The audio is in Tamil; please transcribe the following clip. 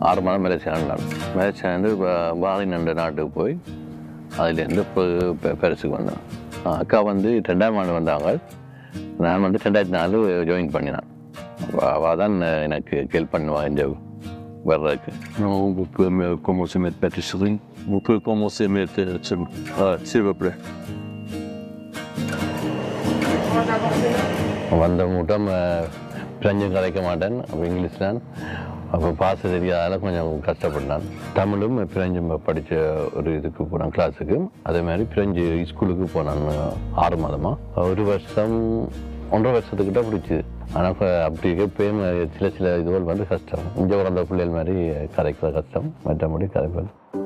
ஆறு மாதம் மலேசியா இருந்தான் மலேசியா வந்து பாலின் என்ற நாட்டுக்கு போய் அதுலேருந்து இப்போ பெ- பெருசுக்கு வந்தேன் ஆ, அக்கா வந்து ரெண்டாயிரம் ஆண்டு வந்தாங்க நான் வந்து ரெண்டாயிரத்தி நாலு ஜாயின் பண்ணினேன் அவள் தான் எனக்கு ஹெல்ப் பண்ணுவாள் இந்த வர்றதுக்கு Non, vous pouvez me commencer à mettre pâtisserie. Vous pouvez commencer à mettre, euh, s'il ah, s'il vous plaît. வந்த மூட்டம் பிரெஞ்சும் கதைக்க மாட்டேன் அப்போ இங்கிலீஷ் தான் அப்போ பாச தெரியாதால கொஞ்சம் கஷ்டப்பட்டான் தமிழும் பிரெஞ்சும் படித்த ஒரு இதுக்கு போனான் கிளாஸுக்கு அதே மாதிரி பிரெஞ்சு ஸ்கூலுக்கு போனான் ஆறு மாதமாக ஒரு வருஷம் ஒன்றரை வருஷத்துக்கிட்ட பிடிச்சிது ஆனால் அப்படி எப்பயும் சில சில இதுகள் வந்து கஷ்டம் இங்கே பிறந்த பிள்ளைகள் மாதிரி கதைக்கிற கஷ்டம் மற்றபடி கதைப்பது